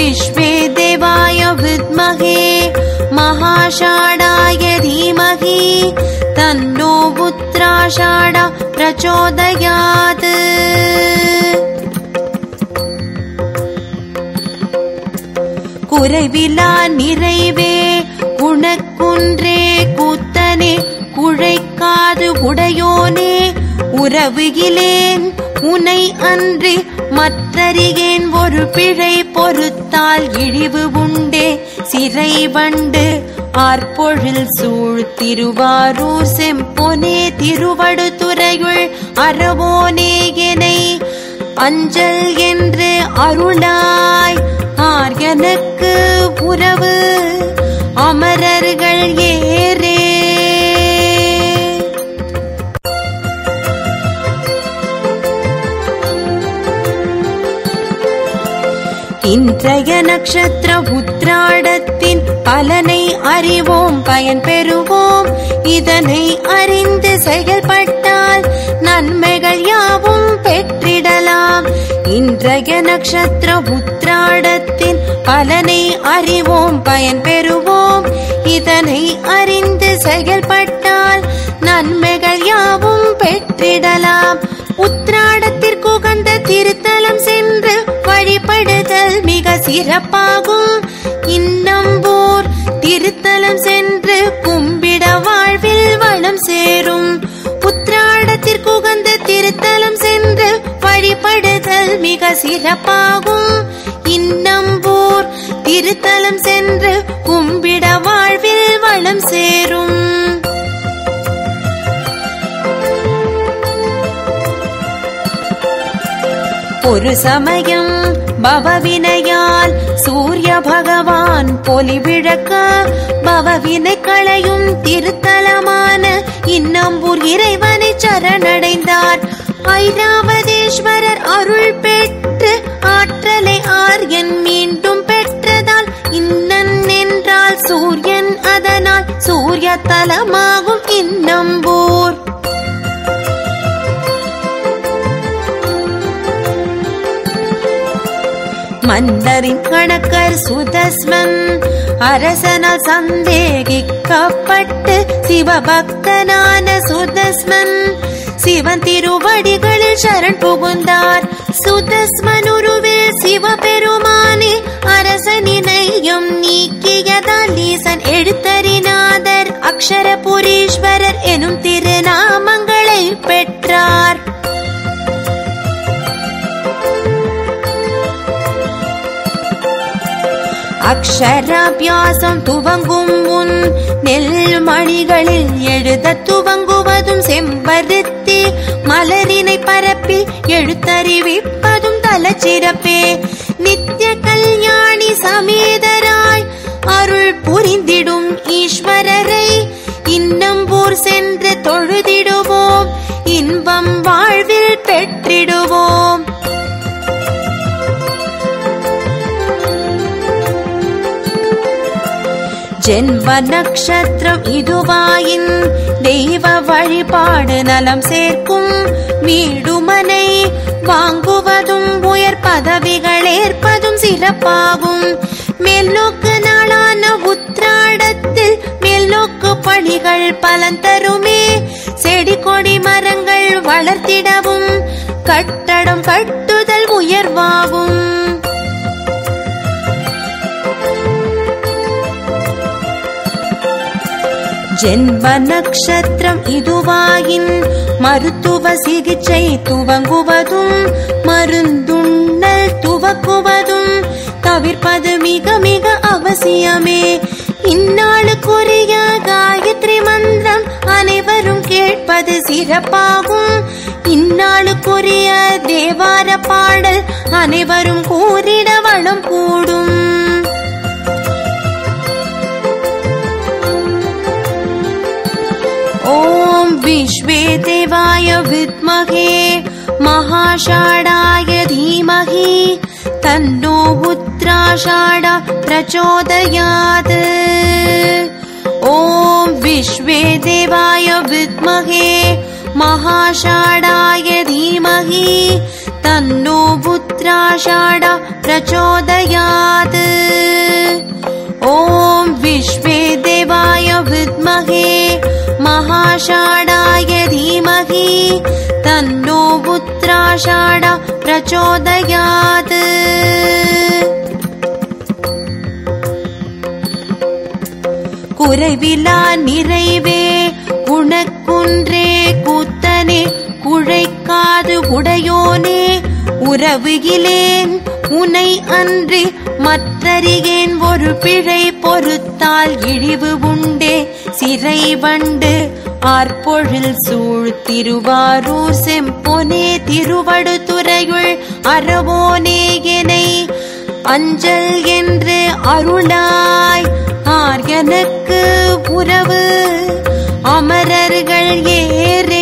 विश्वे देवाय विद्महे महाषाढाय धीमहि तन्नो पुत्राषाढ प्रचोदयात् குறைவிலா நிறைவே குணக்குன்றே கூத்தனே குழைக்காது உடையோனே உறவுகிலேன் உனை அன்றி மற்றறியேன் ஒரு பிழை பொறுத்தால் இழிவு உண்டே சிறை வண்டு ஆர்பொழில் சூழ் திருவாரூர் செம்பொனே திருவடுதுறையுள் அறவோனே எனை அஞ்சல் என்று அருளாய் ஆர் எனக்கு உறவு அமரர்கள் ஏரே இன்றைய நட்சத்திர உத்ராடத்தின் பலனை அறிவோம் பயன் பெறுவோம் இதனை அறிந்து செயல்பட்டால் நன்மைகள் யாவும் பெற்றிடலாம் இன்றைய நட்சத்திர உத்ராடத்தின் பலனை அறிவோம் பயன் பெறுவோம் இதனை அறிந்து செயல்பட்டால் நன்மைகள் யாவும் பெற்றிடலாம் உத்ராடத்திற்கு உகந்த திருத்தலம் சென்று வழிபடுதல் மிக சிறப்பாகும் இன்னம்பூர் திருத்தலம் சென்று கும்பிட வாழ்வில் வளம் சேரும் உத்ராடத்திற்கு உகந்த திருத்தலம் சென்று வழிபடுதல் மிக சிறப்பாகும் இன்னம்பூர் திருத்தலம் சென்று கும்பிட வாழ்வில் வளம் சேரும் ஒரு சமயம் பவவினையால் சூரிய பகவான் பொலிவிழக்க பவவினை களையும் திருத்தலமான இன்னம்பூர் இறைவனை சரணடைந்தார் ஐராவதேஸ்வரர் அருள் பெற்று ஆற்றலை ஆர்யன் மீண்டும் பெற்றதால் இன்னன் என்றால் சூரியன் அதனால் சூரிய தலமாகும் இன்னம்பூர் மன்னரின் கணக்கர் சுதஸ்மன் அரசனால் சந்தேகிக்கப்பட்டு சிவபக்தனான சுதஸ்மன் சிவன் திருவடிகளில் சரண் புகுந்தார் சுதஸ்மன் உருவில் சிவபெருமானே அரசனினையும் நீக்கியதால் ஈசன் எழுத்தறிநாதர் அக்ஷரபுரீஸ்வரர் எனும் திருநாமங்களை பெற்றார் அக்ஷராபியாசம் துவங்கும் முன் நெல் மணிகளில் எழுத துவங்குவதும் செம்பருத்தி மலரினை பரப்பி எழுத்தறிவிப்பதும் தலச்சிறப்பே நித்திய கல்யாணி சமேதராய் அருள் புரிந்திடும் ஈஸ்வரரை இன்னம்பூர் சென்று தொழுதிடுவோம் இன்பம் வாழ்வில் பெற்றிடுவோம் ஜென்ம நட்சத்திரம் இதுவாயின் தெய்வ வழிபாடு நலம் சேர்க்கும் வீடுமனை வாங்குவதும் உயர் பதவிகள் ஏற்பதும் சிறப்பாகும் மேல்நோக்கு நாளான உத்ராடத்தில் மேல்நோக்கு பணிகள் பலன் தருமே செடி கொடி மரங்கள் வளர்த்திடவும் கட்டடம் கட்டுதல் உயர்வாகும் ஜென்ம நட்சத்திரம் இதுவாயின் மருத்துவ சிகிச்சை துவங்குவதும் மருந்துண்ணல் துவக்குவதும் தவிர்ப்பது மிக மிக அவசியமே இந்நாளுக்குரிய காயத்ரி மந்திரம் அனைவரும் கேட்பது சிறப்பாகும் இந்நாளுக்குரிய தேவார பாடல் அனைவரும் கூறிட வளம் கூடும் ॐ विश्वे देवाय विद्महे महाषाढाय धीमहि तन्नो उत्तराषाढ प्रचोदयात् ॐ विश्वे देवाय विद्महे महाषाढाय धीमहि तन्नो उत्तराषाढ उत्तराषाढ प्रचोदयात् ॐ विश्वे देवाय विद्महे महाषाढाय धीमहि तन्नो उत्तराषाढ प्रचोदयात् குறைவிலா நிறைவே குணக்குன்றே கூத்தனே குழைக்காது உடையோனே உறவுகிலேன் உனை அன்றி மற்றறியேன் ஒரு பிழை பொறுத்தால் இழிவு உண்டே சிறை வண்டு ஆர்பொழில் சூழ் திருவாரூர் செம்பொனே திருவடுதுறையுள் அறவோனே எனை அஞ்சல் என்று அருளாய் ஆர் எனக்கு உறவு அமரர்கள் ஏரே